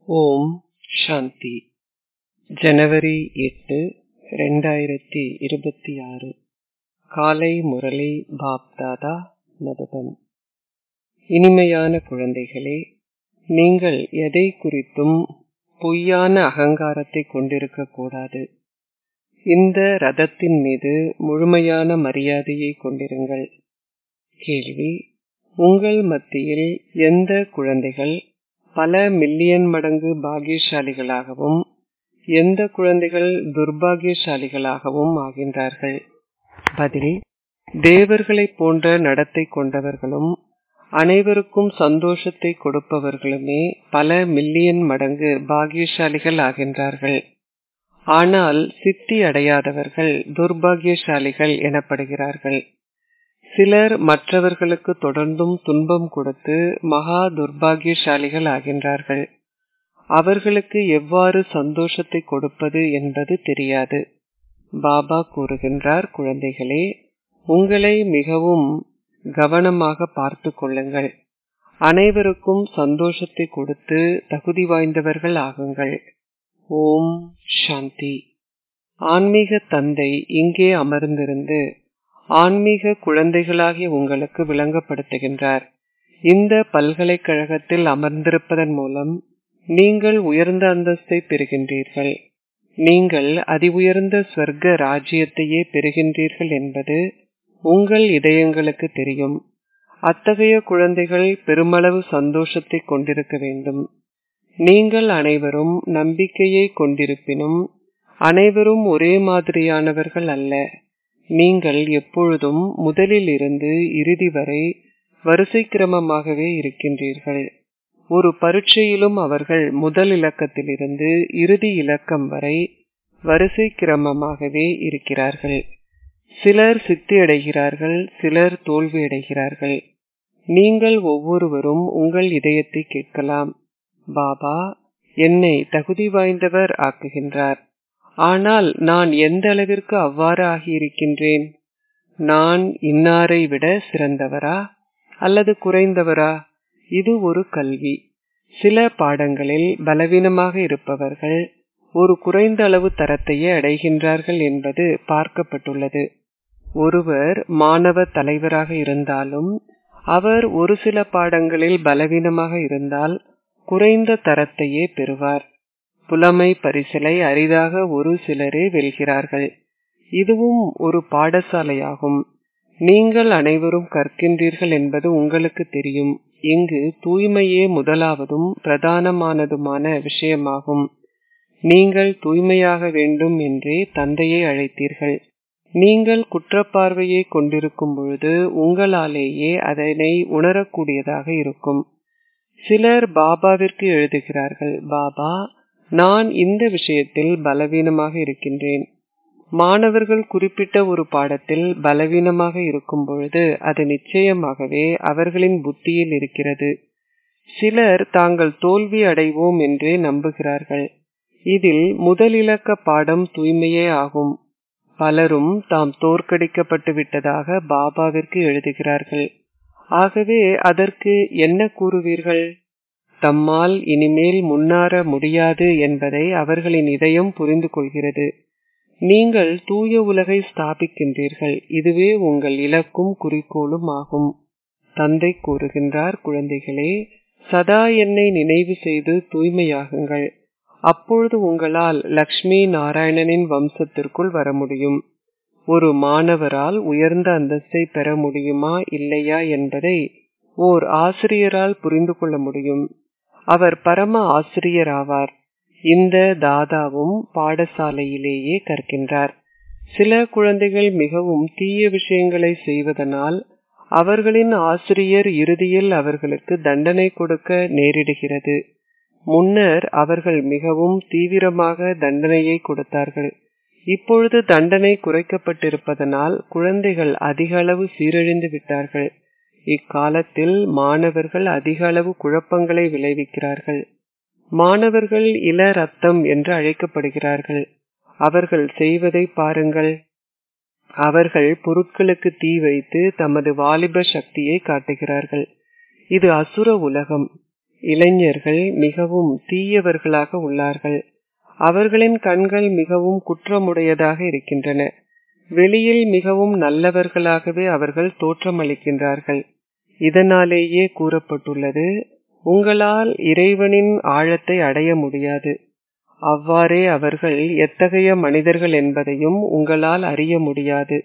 ஓம் சாந்தி ஜனவரி எட்டு ரெண்டாயிரத்தி இருபத்தி ஆறு காலை முரளி பாப்தாதா மதுபன் இனிமையான குழந்தைகளே நீங்கள் எதை குறித்தும் பொய்யான அகங்காரத்தை கொண்டிருக்க கூடாது இந்த ரதத்தின் மீது முழுமையான மரியாதையை கொண்டிருங்கள் கேள்வி உங்கள் மத்தியில் எந்த குழந்தைகள் பல மில்லியன் மடங்கு பாகியசாலிகளாகவும் எந்த குழந்தைகள் துர்பாகியசாலிகளாகவும் ஆகின்றார்கள் பதில் தேவர்களைப் போன்ற நடத்தை கொண்டவர்களும் அனைவருக்கும் சந்தோஷத்தை கொடுப்பவர்களுமே பல மில்லியன் மடங்கு பாகியசாலிகள் ஆகின்றார்கள் ஆனால் சித்தி அடையாதவர்கள் துர்பாகியசாலிகள் எனப்படுகிறார்கள் சிலர் மற்றவர்களுக்கு தொடர்ந்தும் துன்பம் கொடுத்து மகா துர்பாகியசாலிகள் ஆகின்றார்கள் அவர்களுக்கு எவ்வாறு சந்தோஷத்தை கொடுப்பது என்பது தெரியாது பாபா கூறுகின்றார் குழந்தைகளே உங்களை மிகவும் கவனமாக பார்த்து கொள்ளுங்கள் அனைவருக்கும் சந்தோஷத்தை கொடுத்து தகுதி வாய்ந்தவர்கள் ஆகுங்கள் ஓம் சாந்தி ஆன்மீக தந்தை இங்கே அமர்ந்திருந்து ஆன்மீக குழந்தைகளாகிய உங்களுக்கு விளங்கப்படுத்துகின்றார் இந்த பல்கலைக்கழகத்தில் அமர்ந்திருப்பதன் மூலம் நீங்கள் உயர்ந்த அந்தஸ்தை பெறுகின்றீர்கள் நீங்கள் அதி உயர்ந்த ஸ்வர்க்க ராஜ்யத்தையே பெறுகின்றீர்கள் என்பது உங்கள் இதயங்களுக்கு தெரியும் அத்தகைய குழந்தைகள் பெருமளவு சந்தோஷத்தை கொண்டிருக்க வேண்டும் நீங்கள் அனைவரும் நம்பிக்கையை கொண்டிருப்பினும் அனைவரும் ஒரே மாதிரியானவர்கள் அல்ல நீங்கள் எப்பொழுதும் முதலில் இருந்து இறுதி வரை வரிசை கிரமமாகவே இருக்கின்றீர்கள் ஒரு பரீட்சையிலும் அவர்கள் முதல் இலக்கத்திலிருந்து இறுதி இலக்கம் வரை வரிசை கிரமமாகவே இருக்கிறார்கள் சிலர் சித்தியடைகிறார்கள் சிலர் தோல்வியடைகிறார்கள் நீங்கள் ஒவ்வொருவரும் உங்கள் இதயத்தை கேட்கலாம் பாபா என்னை தகுதி வாய்ந்தவர் ஆக்குகின்றார் ஆனால் நான் எந்த அளவிற்கு அவ்வாறு ஆகியிருக்கின்றேன் நான் இன்னாரை விட சிறந்தவரா அல்லது குறைந்தவரா இது ஒரு கல்வி சில பாடங்களில் பலவீனமாக இருப்பவர்கள் ஒரு குறைந்த அளவு தரத்தையே அடைகின்றார்கள் என்பது பார்க்கப்பட்டுள்ளது ஒருவர் மாணவ தலைவராக இருந்தாலும் அவர் ஒரு சில பாடங்களில் பலவீனமாக இருந்தால் குறைந்த தரத்தையே பெறுவார் புலமை பரிசலை அரிதாக ஒரு சிலரே வெல்கிறார்கள் இதுவும் ஒரு பாடசாலையாகும் நீங்கள் அனைவரும் கற்கின்றீர்கள் என்பது உங்களுக்கு தெரியும் இங்கு தூய்மையே முதலாவதும் பிரதானமானதுமான விஷயமாகும் நீங்கள் தூய்மையாக வேண்டும் என்றே தந்தையை அழைத்தீர்கள் நீங்கள் குற்றப்பார்வையை கொண்டிருக்கும் பொழுது உங்களாலேயே அதனை உணரக்கூடியதாக இருக்கும் சிலர் பாபாவிற்கு எழுதுகிறார்கள் பாபா நான் இந்த விஷயத்தில் பலவீனமாக இருக்கின்றேன் மாணவர்கள் குறிப்பிட்ட ஒரு பாடத்தில் பலவீனமாக இருக்கும் பொழுது அது நிச்சயமாகவே அவர்களின் புத்தியில் இருக்கிறது சிலர் தாங்கள் தோல்வி அடைவோம் என்றே நம்புகிறார்கள் இதில் முதலிலக்க பாடம் தூய்மையே ஆகும் பலரும் தாம் தோற்கடிக்கப்பட்டு விட்டதாக பாபாவிற்கு எழுதுகிறார்கள் ஆகவே அதற்கு என்ன கூறுவீர்கள் தம்மால் இனிமேல் முன்னேற முடியாது என்பதை அவர்களின் இதயம் புரிந்து கொள்கிறது நீங்கள் தூய உலகை ஸ்தாபிக்கின்றீர்கள் இதுவே உங்கள் இலக்கும் குறிக்கோளும் ஆகும் தந்தை கூறுகின்றார் குழந்தைகளே சதா என்னை நினைவு செய்து தூய்மையாகுங்கள் அப்பொழுது உங்களால் லக்ஷ்மி நாராயணனின் வம்சத்திற்குள் வர முடியும் ஒரு மாணவரால் உயர்ந்த அந்தஸ்தை பெற முடியுமா இல்லையா என்பதை ஓர் ஆசிரியரால் புரிந்து கொள்ள முடியும் அவர் பரம ஆசிரியர் ஆவார் இந்த தாதாவும் பாடசாலையிலேயே கற்கின்றார் சில குழந்தைகள் மிகவும் தீய விஷயங்களை செய்வதனால் அவர்களின் ஆசிரியர் இறுதியில் அவர்களுக்கு தண்டனை கொடுக்க நேரிடுகிறது முன்னர் அவர்கள் மிகவும் தீவிரமாக தண்டனையை கொடுத்தார்கள் இப்பொழுது தண்டனை குறைக்கப்பட்டிருப்பதனால் குழந்தைகள் அதிக அளவு சீரழிந்து விட்டார்கள் இக்காலத்தில் மாணவர்கள் அதிக அளவு குழப்பங்களை விளைவிக்கிறார்கள் மாணவர்கள் இள ரத்தம் என்று அழைக்கப்படுகிறார்கள் அவர்கள் செய்வதை பாருங்கள் அவர்கள் பொருட்களுக்கு தீ வைத்து தமது வாலிப சக்தியை காட்டுகிறார்கள் இது அசுர உலகம் இளைஞர்கள் மிகவும் தீயவர்களாக உள்ளார்கள் அவர்களின் கண்கள் மிகவும் குற்றமுடையதாக இருக்கின்றன வெளியில் மிகவும் நல்லவர்களாகவே அவர்கள் தோற்றமளிக்கின்றார்கள் இதனாலேயே கூறப்பட்டுள்ளது உங்களால் இறைவனின் ஆழத்தை அடைய முடியாது அவ்வாறே அவர்கள் எத்தகைய மனிதர்கள் என்பதையும் உங்களால் அறிய முடியாது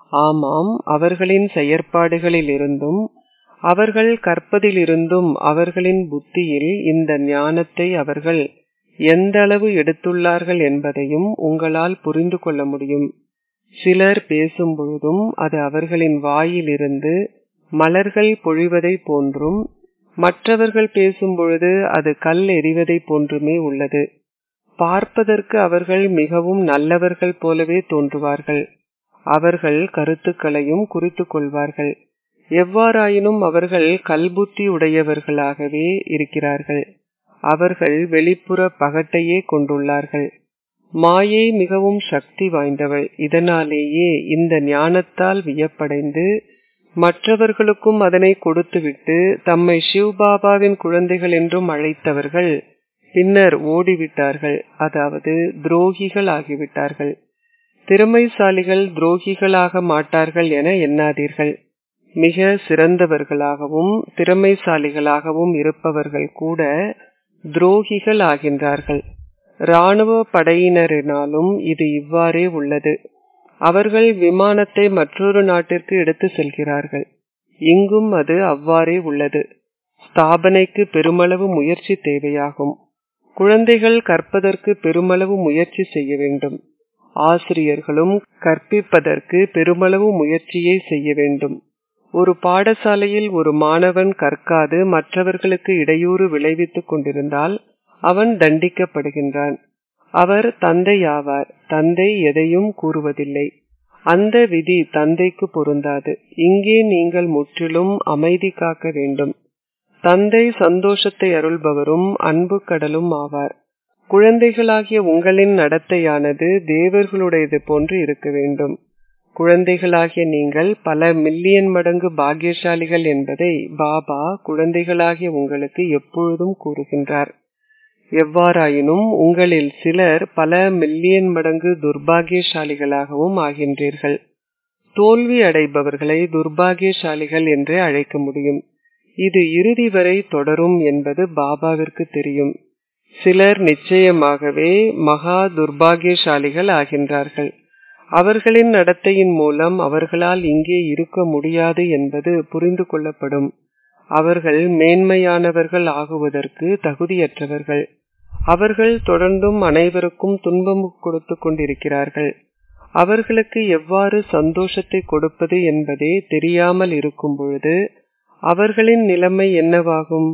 ஆமாம் அவர்களின் செயற்பாடுகளிலிருந்தும் அவர்கள் கற்பதிலிருந்தும் அவர்களின் புத்தியில் இந்த ஞானத்தை அவர்கள் எந்த அளவு எடுத்துள்ளார்கள் என்பதையும் உங்களால் புரிந்து கொள்ள முடியும் சிலர் பேசும் பொழுதும் அது அவர்களின் வாயிலிருந்து மலர்கள் பொழிவதை போன்றும் மற்றவர்கள் பேசும் பொழுது அது கல் எறிவதை போன்றுமே உள்ளது பார்ப்பதற்கு அவர்கள் மிகவும் நல்லவர்கள் போலவே தோன்றுவார்கள் அவர்கள் கருத்துக்களையும் குறித்து கொள்வார்கள் எவ்வாறாயினும் அவர்கள் கல்புத்தி உடையவர்களாகவே இருக்கிறார்கள் அவர்கள் வெளிப்புற பகட்டையே கொண்டுள்ளார்கள் மாயை மிகவும் சக்தி வாய்ந்தவள் இதனாலேயே இந்த ஞானத்தால் வியப்படைந்து மற்றவர்களுக்கும் அதனை கொடுத்துவிட்டு தம்மை சிவ்பாபாவின் குழந்தைகள் என்றும் அழைத்தவர்கள் பின்னர் ஓடிவிட்டார்கள் அதாவது துரோகிகள் ஆகிவிட்டார்கள் திறமைசாலிகள் துரோகிகளாக மாட்டார்கள் என எண்ணாதீர்கள் மிக சிறந்தவர்களாகவும் திறமைசாலிகளாகவும் இருப்பவர்கள் கூட துரோகிகள் ஆகின்றார்கள் இராணுவ படையினரினாலும் இது இவ்வாறே உள்ளது அவர்கள் விமானத்தை மற்றொரு நாட்டிற்கு எடுத்து செல்கிறார்கள் இங்கும் அது அவ்வாறே உள்ளது ஸ்தாபனைக்கு பெருமளவு முயற்சி தேவையாகும் குழந்தைகள் கற்பதற்கு பெருமளவு முயற்சி செய்ய வேண்டும் ஆசிரியர்களும் கற்பிப்பதற்கு பெருமளவு முயற்சியை செய்ய வேண்டும் ஒரு பாடசாலையில் ஒரு மாணவன் கற்காது மற்றவர்களுக்கு இடையூறு விளைவித்துக் கொண்டிருந்தால் அவன் தண்டிக்கப்படுகின்றான் அவர் தந்தையாவார் தந்தை எதையும் கூறுவதில்லை அந்த விதி தந்தைக்கு பொருந்தாது இங்கே நீங்கள் முற்றிலும் அமைதி காக்க வேண்டும் தந்தை சந்தோஷத்தை அருள்பவரும் அன்பு கடலும் ஆவார் குழந்தைகளாகிய உங்களின் நடத்தையானது தேவர்களுடையது போன்று இருக்க வேண்டும் குழந்தைகளாகிய நீங்கள் பல மில்லியன் மடங்கு பாக்கியசாலிகள் என்பதை பாபா குழந்தைகளாகிய உங்களுக்கு எப்பொழுதும் கூறுகின்றார் எவ்வாறாயினும் உங்களில் சிலர் பல மில்லியன் மடங்கு துர்பாகியசாலிகளாகவும் ஆகின்றீர்கள் தோல்வி அடைபவர்களை துர்பாகியசாலிகள் என்றே அழைக்க முடியும் இது இறுதி வரை தொடரும் என்பது பாபாவிற்கு தெரியும் சிலர் நிச்சயமாகவே மகா துர்பாகியசாலிகள் ஆகின்றார்கள் அவர்களின் நடத்தையின் மூலம் அவர்களால் இங்கே இருக்க முடியாது என்பது புரிந்து கொள்ளப்படும் அவர்கள் மேன்மையானவர்கள் ஆகுவதற்கு தகுதியற்றவர்கள் அவர்கள் தொடர்ந்தும் அனைவருக்கும் துன்பம் கொடுத்து கொண்டிருக்கிறார்கள் அவர்களுக்கு எவ்வாறு சந்தோஷத்தை கொடுப்பது என்பதே தெரியாமல் இருக்கும் பொழுது அவர்களின் நிலைமை என்னவாகும்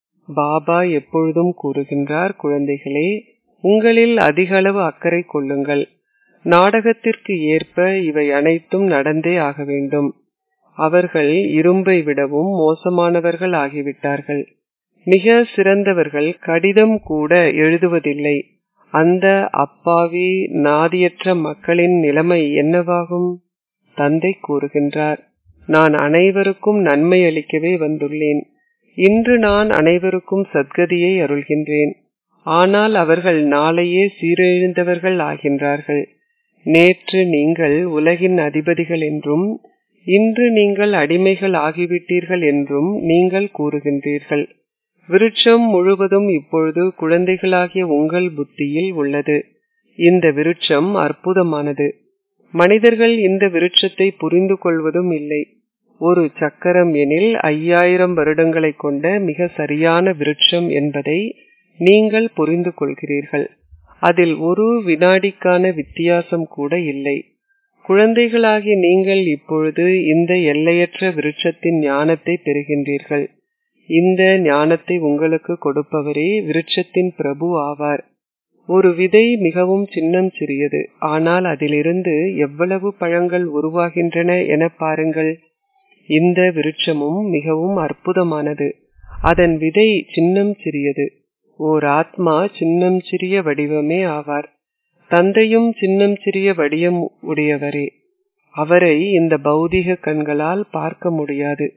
பாபா எப்பொழுதும் கூறுகின்றார் குழந்தைகளே உங்களில் அதிக அளவு அக்கறை கொள்ளுங்கள் நாடகத்திற்கு ஏற்ப இவை அனைத்தும் நடந்தே ஆக வேண்டும் அவர்கள் இரும்பை விடவும் மோசமானவர்கள் ஆகிவிட்டார்கள் மிக சிறந்தவர்கள் கடிதம் கூட எழுதுவதில்லை அந்த அப்பாவி நாதியற்ற மக்களின் நிலைமை என்னவாகும் தந்தை கூறுகின்றார் நான் அனைவருக்கும் நன்மை அளிக்கவே வந்துள்ளேன் இன்று நான் அனைவருக்கும் சத்கதியை அருள்கின்றேன் ஆனால் அவர்கள் நாளையே சீரழிந்தவர்கள் ஆகின்றார்கள் நேற்று நீங்கள் உலகின் அதிபதிகள் என்றும் இன்று நீங்கள் அடிமைகள் ஆகிவிட்டீர்கள் என்றும் நீங்கள் கூறுகின்றீர்கள் விருட்சம் முழுவதும் இப்பொழுது குழந்தைகளாகிய உங்கள் புத்தியில் உள்ளது இந்த விருட்சம் அற்புதமானது மனிதர்கள் இந்த விருட்சத்தை புரிந்து கொள்வதும் இல்லை ஒரு சக்கரம் எனில் ஐயாயிரம் வருடங்களை கொண்ட மிக சரியான விருட்சம் என்பதை நீங்கள் புரிந்து கொள்கிறீர்கள் அதில் ஒரு வினாடிக்கான வித்தியாசம் கூட இல்லை குழந்தைகளாகிய நீங்கள் இப்பொழுது இந்த எல்லையற்ற விருட்சத்தின் ஞானத்தை பெறுகின்றீர்கள் இந்த ஞானத்தை உங்களுக்கு கொடுப்பவரே விருட்சத்தின் பிரபு ஆவார் ஒரு விதை மிகவும் சின்னம் சிறியது ஆனால் அதிலிருந்து எவ்வளவு பழங்கள் உருவாகின்றன என பாருங்கள் இந்த விருட்சமும் மிகவும் அற்புதமானது அதன் விதை சின்னம் சிறியது ஓர் ஆத்மா சின்னம் சிறிய வடிவமே ஆவார் தந்தையும் சின்னம் சிறிய வடிவம் உடையவரே அவரை இந்த பௌதிக கண்களால் பார்க்க முடியாது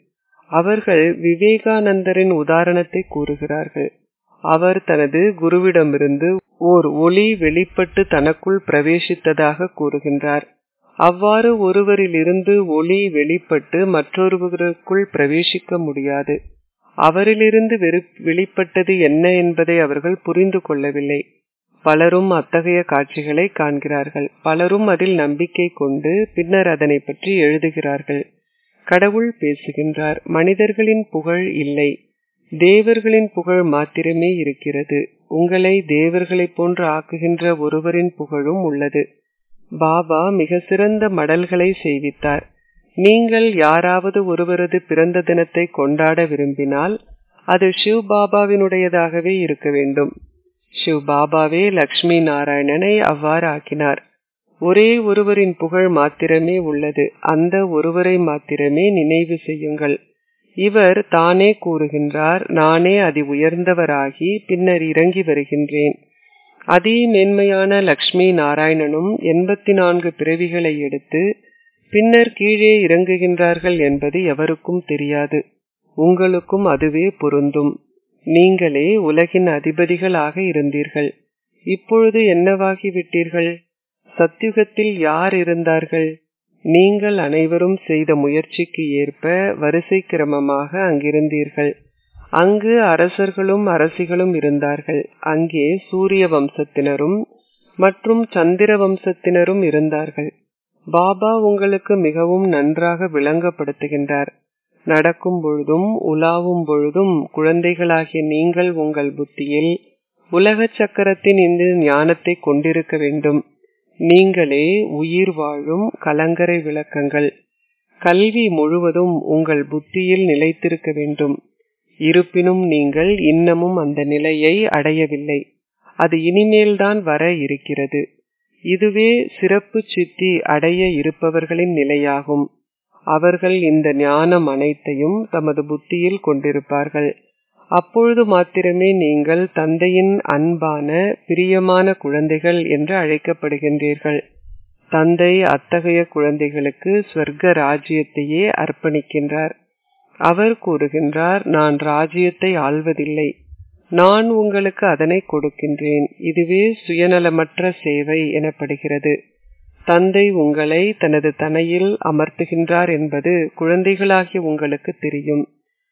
அவர்கள் விவேகானந்தரின் உதாரணத்தை கூறுகிறார்கள் அவர் தனது குருவிடமிருந்து ஓர் ஒளி வெளிப்பட்டு தனக்குள் பிரவேசித்ததாக கூறுகின்றார் அவ்வாறு ஒருவரிலிருந்து ஒளி வெளிப்பட்டு மற்றொருவருக்குள் பிரவேசிக்க முடியாது அவரிலிருந்து வெளிப்பட்டது என்ன என்பதை அவர்கள் புரிந்து கொள்ளவில்லை பலரும் அத்தகைய காட்சிகளை காண்கிறார்கள் பலரும் அதில் நம்பிக்கை கொண்டு பின்னர் அதனை பற்றி எழுதுகிறார்கள் கடவுள் பேசுகின்றார் மனிதர்களின் புகழ் இல்லை தேவர்களின் புகழ் மாத்திரமே இருக்கிறது உங்களை தேவர்களைப் போன்று ஆக்குகின்ற ஒருவரின் புகழும் உள்ளது பாபா மிக சிறந்த மடல்களை செய்வித்தார் நீங்கள் யாராவது ஒருவரது பிறந்த தினத்தை கொண்டாட விரும்பினால் அது சிவ் பாபாவினுடையதாகவே இருக்க வேண்டும் சிவ் பாபாவே லக்ஷ்மி நாராயணனை அவ்வாறு ஆக்கினார் ஒரே ஒருவரின் புகழ் மாத்திரமே உள்ளது அந்த ஒருவரை மாத்திரமே நினைவு செய்யுங்கள் இவர் தானே கூறுகின்றார் நானே அதி உயர்ந்தவராகி பின்னர் இறங்கி வருகின்றேன் அதி மேன்மையான லக்ஷ்மி நாராயணனும் எண்பத்தி நான்கு பிறவிகளை எடுத்து பின்னர் கீழே இறங்குகின்றார்கள் என்பது எவருக்கும் தெரியாது உங்களுக்கும் அதுவே பொருந்தும் நீங்களே உலகின் அதிபதிகளாக இருந்தீர்கள் இப்பொழுது என்னவாகி விட்டீர்கள் சத்யுகத்தில் யார் இருந்தார்கள் நீங்கள் அனைவரும் செய்த முயற்சிக்கு ஏற்ப வரிசை கிரமமாக அங்கிருந்தீர்கள் அங்கு அரசர்களும் அரசிகளும் இருந்தார்கள் அங்கே சூரிய வம்சத்தினரும் மற்றும் சந்திர வம்சத்தினரும் இருந்தார்கள் பாபா உங்களுக்கு மிகவும் நன்றாக விளங்கப்படுத்துகின்றார் நடக்கும் பொழுதும் உலாவும் பொழுதும் குழந்தைகளாகிய நீங்கள் உங்கள் புத்தியில் உலக சக்கரத்தின் இந்த ஞானத்தை கொண்டிருக்க வேண்டும் நீங்களே உயிர் வாழும் கலங்கரை விளக்கங்கள் கல்வி முழுவதும் உங்கள் புத்தியில் நிலைத்திருக்க வேண்டும் இருப்பினும் நீங்கள் இன்னமும் அந்த நிலையை அடையவில்லை அது இனிமேல்தான் வர இருக்கிறது இதுவே சிறப்பு சித்தி அடைய இருப்பவர்களின் நிலையாகும் அவர்கள் இந்த ஞானம் அனைத்தையும் தமது புத்தியில் கொண்டிருப்பார்கள் அப்பொழுது மாத்திரமே நீங்கள் தந்தையின் அன்பான பிரியமான குழந்தைகள் என்று அழைக்கப்படுகின்றீர்கள் தந்தை அத்தகைய குழந்தைகளுக்கு ஸ்வர்க்க ராஜ்யத்தையே அர்ப்பணிக்கின்றார் அவர் கூறுகின்றார் நான் ராஜ்யத்தை ஆள்வதில்லை நான் உங்களுக்கு அதனை கொடுக்கின்றேன் இதுவே சுயநலமற்ற சேவை எனப்படுகிறது தந்தை உங்களை தனது தனையில் அமர்த்துகின்றார் என்பது குழந்தைகளாகிய உங்களுக்கு தெரியும்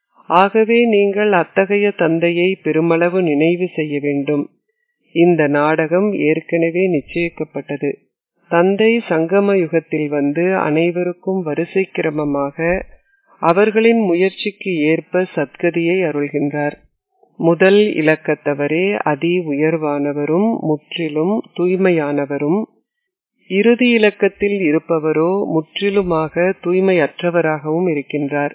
ஆகவே நீங்கள் அத்தகைய தந்தையை பெருமளவு நினைவு செய்ய வேண்டும் இந்த நாடகம் ஏற்கனவே நிச்சயிக்கப்பட்டது தந்தை சங்கம யுகத்தில் வந்து அனைவருக்கும் வரிசை கிரமமாக அவர்களின் முயற்சிக்கு ஏற்ப சத்கதியை அருள்கின்றார் முதல் இலக்கத்தவரே அதி உயர்வானவரும் முற்றிலும் தூய்மையானவரும் இறுதி இலக்கத்தில் இருப்பவரோ முற்றிலுமாக தூய்மையற்றவராகவும் இருக்கின்றார்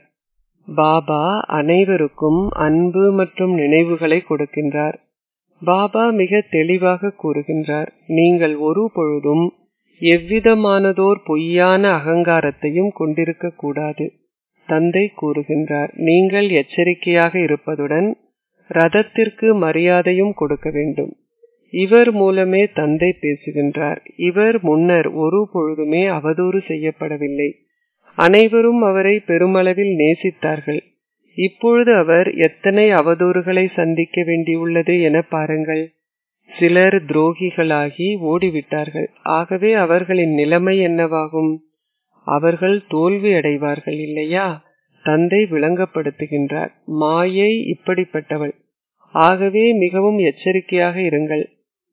பாபா அனைவருக்கும் அன்பு மற்றும் நினைவுகளை கொடுக்கின்றார் பாபா மிக தெளிவாக கூறுகின்றார் நீங்கள் ஒரு பொழுதும் எவ்விதமானதோர் பொய்யான அகங்காரத்தையும் கொண்டிருக்க கூடாது தந்தை கூறுகின்றார் நீங்கள் எச்சரிக்கையாக இருப்பதுடன் ரதத்திற்கு மரியாதையும் கொடுக்க வேண்டும் இவர் மூலமே தந்தை பேசுகின்றார் இவர் முன்னர் ஒரு பொழுதுமே அவதூறு செய்யப்படவில்லை அனைவரும் அவரை பெருமளவில் நேசித்தார்கள் இப்பொழுது அவர் எத்தனை அவதூறுகளை சந்திக்க வேண்டியுள்ளது என பாருங்கள் சிலர் துரோகிகளாகி ஓடிவிட்டார்கள் ஆகவே அவர்களின் நிலைமை என்னவாகும் அவர்கள் தோல்வி அடைவார்கள் இல்லையா தந்தை விளங்கப்படுத்துகின்றார் மாயை இப்படிப்பட்டவள் ஆகவே மிகவும் எச்சரிக்கையாக இருங்கள்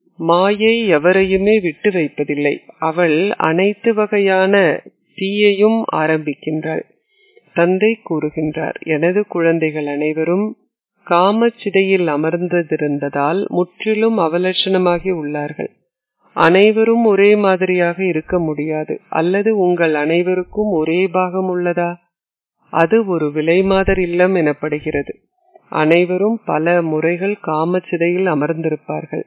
மாயை எவரையுமே விட்டு வைப்பதில்லை அவள் அனைத்து வகையான தீயையும் ஆரம்பிக்கின்றாள் தந்தை கூறுகின்றார் எனது குழந்தைகள் அனைவரும் காமச்சிதையில் அமர்ந்ததிருந்ததால் முற்றிலும் அவலட்சணமாகி உள்ளார்கள் அனைவரும் ஒரே மாதிரியாக இருக்க முடியாது அல்லது உங்கள் அனைவருக்கும் ஒரே பாகம் உள்ளதா அது ஒரு விலைமாதர் இல்லம் எனப்படுகிறது அனைவரும் பல முறைகள் காமச்சிதையில் அமர்ந்திருப்பார்கள்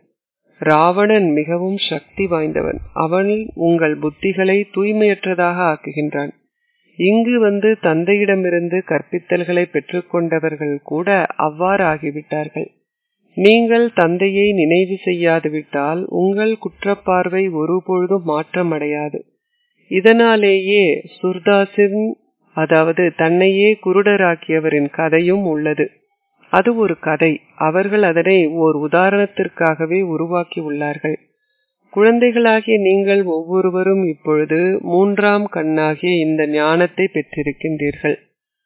ராவணன் மிகவும் சக்தி வாய்ந்தவன் அவன் உங்கள் புத்திகளை தூய்மையற்றதாக ஆக்குகின்றான் இங்கு வந்து தந்தையிடமிருந்து கற்பித்தல்களை பெற்றுக்கொண்டவர்கள் கூட அவ்வாறு ஆகிவிட்டார்கள் நீங்கள் தந்தையை நினைவு செய்யாது விட்டால் உங்கள் குற்றப்பார்வை ஒருபொழுதும் மாற்றமடையாது இதனாலேயே சுர்தாஸின் அதாவது தன்னையே குருடராக்கியவரின் கதையும் உள்ளது அது ஒரு கதை அவர்கள் அதனை ஓர் உதாரணத்திற்காகவே உருவாக்கி உள்ளார்கள் குழந்தைகளாகிய நீங்கள் ஒவ்வொருவரும் இப்பொழுது மூன்றாம் கண்ணாகிய இந்த ஞானத்தை பெற்றிருக்கின்றீர்கள்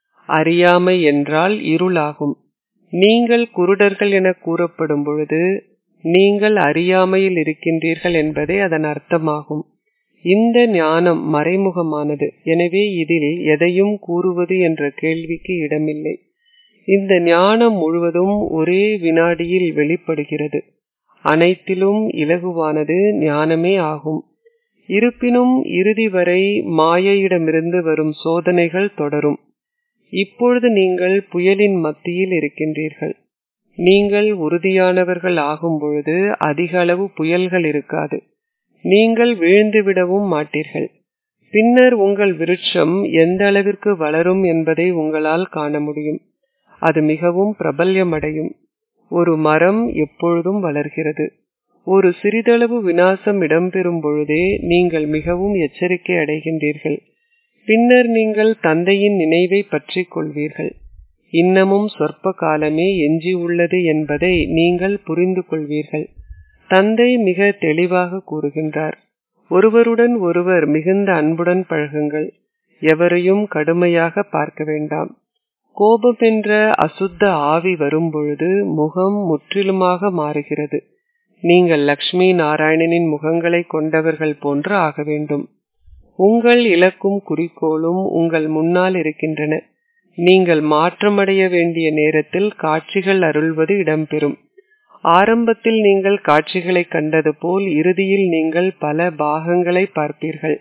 அறியாமை என்றால் இருளாகும் நீங்கள் குருடர்கள் என கூறப்படும் பொழுது நீங்கள் அறியாமையில் இருக்கின்றீர்கள் என்பதே அதன் அர்த்தமாகும் இந்த ஞானம் மறைமுகமானது எனவே இதில் எதையும் கூறுவது என்ற கேள்விக்கு இடமில்லை இந்த ஞானம் முழுவதும் ஒரே வினாடியில் வெளிப்படுகிறது அனைத்திலும் இலகுவானது ஞானமே ஆகும் இருப்பினும் இறுதி வரை மாயையிடமிருந்து வரும் சோதனைகள் தொடரும் இப்பொழுது நீங்கள் புயலின் மத்தியில் இருக்கின்றீர்கள் நீங்கள் உறுதியானவர்கள் ஆகும் பொழுது அதிக அளவு புயல்கள் இருக்காது நீங்கள் வீழ்ந்துவிடவும் மாட்டீர்கள் பின்னர் உங்கள் விருட்சம் எந்த அளவிற்கு வளரும் என்பதை உங்களால் காண முடியும் அது மிகவும் பிரபல்யமடையும் ஒரு மரம் எப்பொழுதும் வளர்கிறது ஒரு சிறிதளவு வினாசம் இடம்பெறும் பொழுதே நீங்கள் மிகவும் எச்சரிக்கை அடைகின்றீர்கள் பின்னர் நீங்கள் தந்தையின் நினைவை பற்றிக் கொள்வீர்கள் இன்னமும் சொற்ப காலமே எஞ்சி உள்ளது என்பதை நீங்கள் புரிந்து கொள்வீர்கள் தந்தை மிக தெளிவாக கூறுகின்றார் ஒருவருடன் ஒருவர் மிகுந்த அன்புடன் பழகுங்கள் எவரையும் கடுமையாக பார்க்க வேண்டாம் கோபம் என்ற அசுத்த ஆவி வரும்பொழுது முகம் முற்றிலுமாக மாறுகிறது நீங்கள் லக்ஷ்மி நாராயணனின் முகங்களை கொண்டவர்கள் போன்று ஆக வேண்டும் உங்கள் இலக்கும் குறிக்கோளும் உங்கள் முன்னால் இருக்கின்றன நீங்கள் மாற்றமடைய வேண்டிய நேரத்தில் காட்சிகள் அருள்வது இடம்பெறும் ஆரம்பத்தில் நீங்கள் காட்சிகளை கண்டது போல் இறுதியில் நீங்கள் பல பாகங்களை பார்ப்பீர்கள்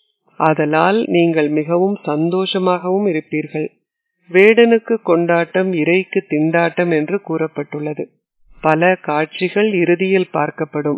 ஆதலால் நீங்கள் மிகவும் சந்தோஷமாகவும் இருப்பீர்கள் வேடனுக்கு கொண்டாட்டம் இறைக்கு திண்டாட்டம் என்று கூறப்பட்டுள்ளது பல காட்சிகள் இறுதியில் பார்க்கப்படும்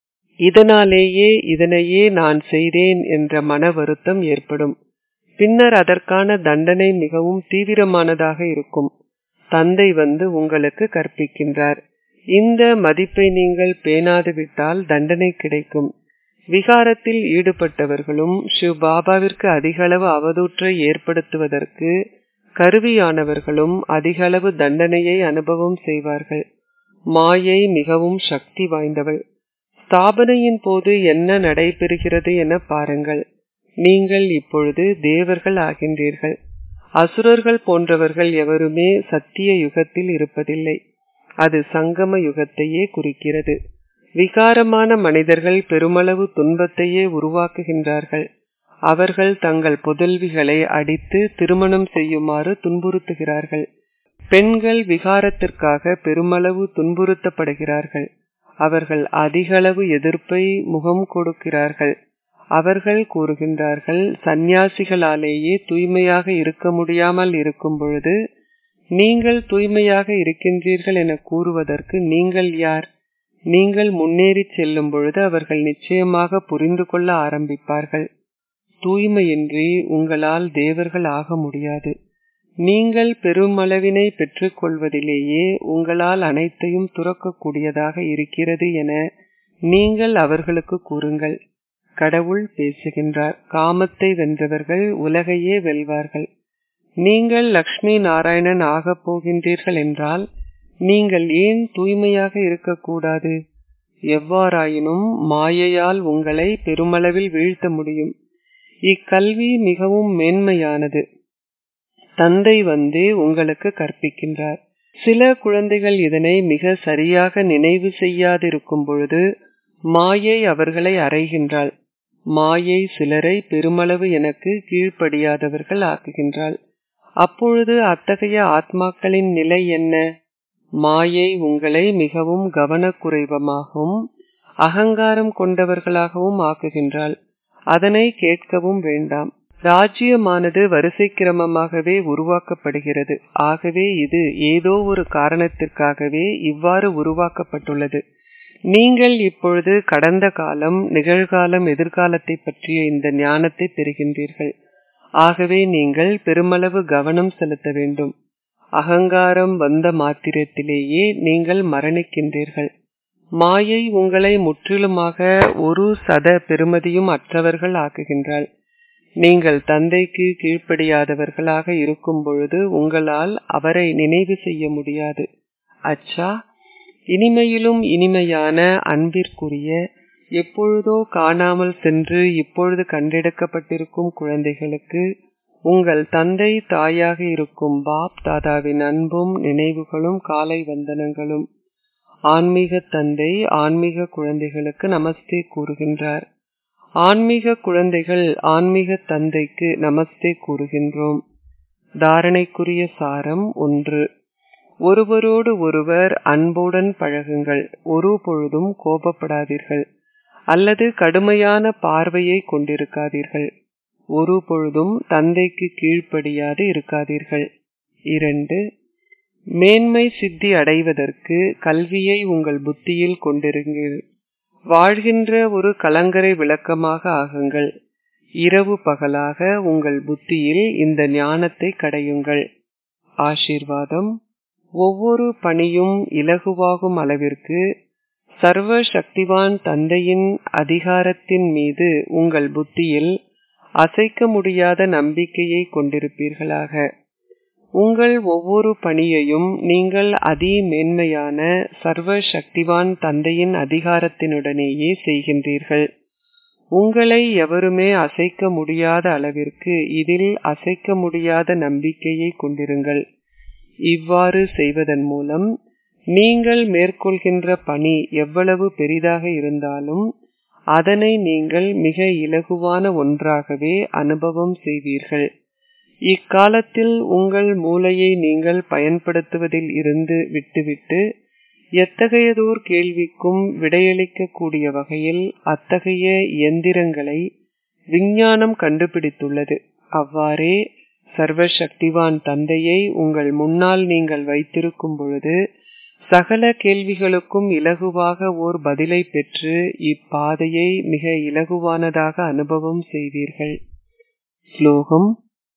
இதனாலேயே இதனையே நான் செய்தேன் என்ற மன வருத்தம் ஏற்படும் பின்னர் அதற்கான தண்டனை மிகவும் தீவிரமானதாக இருக்கும் தந்தை வந்து உங்களுக்கு கற்பிக்கின்றார் இந்த மதிப்பை நீங்கள் பேணாது விட்டால் தண்டனை கிடைக்கும் விகாரத்தில் ஈடுபட்டவர்களும் சிவ் பாபாவிற்கு அதிகளவு அவதூற்றை ஏற்படுத்துவதற்கு கருவியானவர்களும் அதிகளவு தண்டனையை அனுபவம் செய்வார்கள் மாயை மிகவும் சக்தி வாய்ந்தவள் ஸ்தாபனையின் போது என்ன நடைபெறுகிறது என பாருங்கள் நீங்கள் இப்பொழுது தேவர்கள் ஆகின்றீர்கள் அசுரர்கள் போன்றவர்கள் எவருமே சத்திய யுகத்தில் இருப்பதில்லை அது சங்கம யுகத்தையே குறிக்கிறது விகாரமான மனிதர்கள் பெருமளவு துன்பத்தையே உருவாக்குகின்றார்கள் அவர்கள் தங்கள் புதல்விகளை அடித்து திருமணம் செய்யுமாறு துன்புறுத்துகிறார்கள் பெண்கள் விகாரத்திற்காக பெருமளவு துன்புறுத்தப்படுகிறார்கள் அவர்கள் அதிகளவு எதிர்ப்பை முகம் கொடுக்கிறார்கள் அவர்கள் கூறுகின்றார்கள் சந்நியாசிகளாலேயே தூய்மையாக இருக்க முடியாமல் இருக்கும் பொழுது நீங்கள் தூய்மையாக இருக்கின்றீர்கள் என கூறுவதற்கு நீங்கள் யார் நீங்கள் முன்னேறி செல்லும் பொழுது அவர்கள் நிச்சயமாக புரிந்து கொள்ள ஆரம்பிப்பார்கள் தூய்மையின்றி உங்களால் தேவர்கள் ஆக முடியாது நீங்கள் பெருமளவினை பெற்றுக்கொள்வதிலேயே உங்களால் அனைத்தையும் துறக்கக்கூடியதாக இருக்கிறது என நீங்கள் அவர்களுக்கு கூறுங்கள் கடவுள் பேசுகின்றார் காமத்தை வென்றவர்கள் உலகையே வெல்வார்கள் நீங்கள் லக்ஷ்மி நாராயணன் ஆகப் போகின்றீர்கள் என்றால் நீங்கள் ஏன் தூய்மையாக இருக்கக்கூடாது எவ்வாறாயினும் மாயையால் உங்களை பெருமளவில் வீழ்த்த முடியும் இக்கல்வி மிகவும் மேன்மையானது தந்தை வந்து உங்களுக்கு கற்பிக்கின்றார் சில குழந்தைகள் இதனை மிக சரியாக நினைவு செய்யாதிருக்கும் பொழுது மாயை அவர்களை அறைகின்றாள் மாயை சிலரை பெருமளவு எனக்கு கீழ்ப்படியாதவர்கள் ஆக்குகின்றாள் அப்பொழுது அத்தகைய ஆத்மாக்களின் நிலை என்ன மாயை உங்களை மிகவும் கவனக்குறைவமாகவும் அகங்காரம் கொண்டவர்களாகவும் ஆக்குகின்றாள் அதனை கேட்கவும் வேண்டாம் ராஜ்யமானது வரிசை கிரமமாகவே உருவாக்கப்படுகிறது ஆகவே இது ஏதோ ஒரு காரணத்திற்காகவே இவ்வாறு உருவாக்கப்பட்டுள்ளது நீங்கள் இப்பொழுது கடந்த காலம் நிகழ்காலம் எதிர்காலத்தை பற்றிய இந்த ஞானத்தை பெறுகின்றீர்கள் ஆகவே நீங்கள் பெருமளவு கவனம் செலுத்த வேண்டும் அகங்காரம் வந்த மாத்திரத்திலேயே நீங்கள் மரணிக்கின்றீர்கள் மாயை உங்களை முற்றிலுமாக ஒரு சத பெருமதியும் அற்றவர்கள் ஆக்குகின்றாள் நீங்கள் தந்தைக்கு கீழ்ப்படியாதவர்களாக இருக்கும் பொழுது உங்களால் அவரை நினைவு செய்ய முடியாது அச்சா இனிமையிலும் இனிமையான அன்பிற்குரிய எப்பொழுதோ காணாமல் சென்று இப்பொழுது கண்டெடுக்கப்பட்டிருக்கும் குழந்தைகளுக்கு உங்கள் தந்தை தாயாக இருக்கும் பாப் தாதாவின் அன்பும் நினைவுகளும் காலை வந்தனங்களும் ஆன்மீக தந்தை ஆன்மீக குழந்தைகளுக்கு நமஸ்தே கூறுகின்றார் ஆன்மீக குழந்தைகள் ஆன்மீக தந்தைக்கு நமஸ்தே கூறுகின்றோம் தாரணைக்குரிய சாரம் ஒன்று ஒருவரோடு ஒருவர் அன்புடன் பழகுங்கள் ஒரு பொழுதும் கோபப்படாதீர்கள் அல்லது கடுமையான பார்வையை கொண்டிருக்காதீர்கள் ஒரு பொழுதும் தந்தைக்கு கீழ்ப்படியாது இருக்காதீர்கள் இரண்டு மேன்மை சித்தி அடைவதற்கு கல்வியை உங்கள் புத்தியில் கொண்டிருங்கள் வாழ்கின்ற ஒரு கலங்கரை விளக்கமாக ஆகுங்கள் இரவு பகலாக உங்கள் புத்தியில் இந்த ஞானத்தை கடையுங்கள் ஆசீர்வாதம் ஒவ்வொரு பணியும் இலகுவாகும் அளவிற்கு சர்வ சக்திவான் தந்தையின் அதிகாரத்தின் மீது உங்கள் புத்தியில் அசைக்க முடியாத நம்பிக்கையை கொண்டிருப்பீர்களாக உங்கள் ஒவ்வொரு பணியையும் நீங்கள் அதி மேன்மையான சர்வ சக்திவான் தந்தையின் அதிகாரத்தினுடனேயே செய்கின்றீர்கள் உங்களை எவருமே அசைக்க முடியாத அளவிற்கு இதில் அசைக்க முடியாத நம்பிக்கையை கொண்டிருங்கள் இவ்வாறு செய்வதன் மூலம் நீங்கள் மேற்கொள்கின்ற பணி எவ்வளவு பெரிதாக இருந்தாலும் அதனை நீங்கள் மிக இலகுவான ஒன்றாகவே அனுபவம் செய்வீர்கள் இக்காலத்தில் உங்கள் மூளையை நீங்கள் பயன்படுத்துவதில் இருந்து விட்டுவிட்டு எத்தகையதோர் கேள்விக்கும் விடையளிக்க கூடிய வகையில் அத்தகைய இயந்திரங்களை விஞ்ஞானம் கண்டுபிடித்துள்ளது அவ்வாறே சர்வசக்திவான் தந்தையை உங்கள் முன்னால் நீங்கள் வைத்திருக்கும் பொழுது சகல கேள்விகளுக்கும் இலகுவாக ஓர் பதிலை பெற்று இப்பாதையை மிக இலகுவானதாக அனுபவம் செய்வீர்கள் ஸ்லோகம்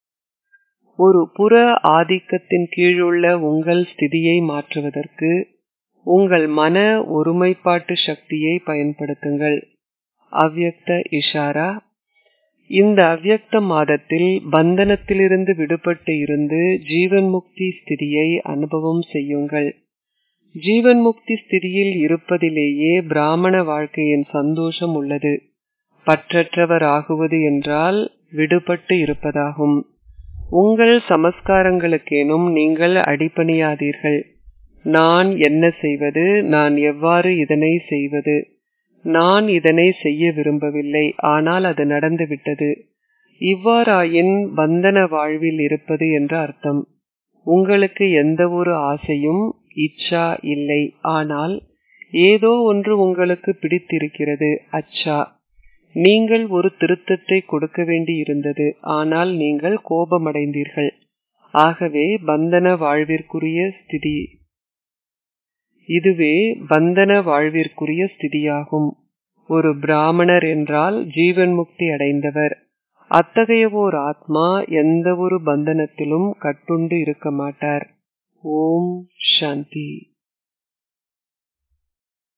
ஒரு புற ஆதிக்கத்தின் கீழுள்ள உங்கள் ஸ்திதியை மாற்றுவதற்கு உங்கள் மன ஒருமைப்பாட்டு சக்தியை பயன்படுத்துங்கள் அவ்யக்த இஷாரா இந்த அவ்யக்த மாதத்தில் பந்தனத்திலிருந்து விடுபட்டு இருந்து ஜீவன் முக்தி ஸ்திதியை அனுபவம் செய்யுங்கள் ஜீவன் முக்தி ஸ்திதியில் இருப்பதிலேயே பிராமண வாழ்க்கையின் சந்தோஷம் உள்ளது பற்றற்றவர் ஆகுவது என்றால் விடுபட்டு இருப்பதாகும் உங்கள் சமஸ்காரங்களுக்கேனும் நீங்கள் அடிபணியாதீர்கள் நான் என்ன செய்வது நான் எவ்வாறு இதனை செய்வது நான் இதனை செய்ய விரும்பவில்லை ஆனால் அது நடந்துவிட்டது இவ்வாறாயின் பந்தன வாழ்வில் இருப்பது என்ற அர்த்தம் உங்களுக்கு எந்த ஒரு ஆசையும் இச்சா இல்லை ஆனால் ஏதோ ஒன்று உங்களுக்கு பிடித்திருக்கிறது அச்சா நீங்கள் ஒரு திருத்தத்தை கொடுக்க வேண்டி இருந்தது ஆனால் நீங்கள் கோபமடைந்தீர்கள் ஆகவே பந்தன வாழ்விற்குரிய ஸ்திதி இதுவே பந்தன வாழ்விற்குரிய ஸ்திதியாகும் ஒரு பிராமணர் என்றால் ஜீவன் முக்தி அடைந்தவர் அத்தகைய ஓர் ஆத்மா எந்த ஒரு பந்தனத்திலும் கட்டுண்டு இருக்க மாட்டார் ஓம் சாந்தி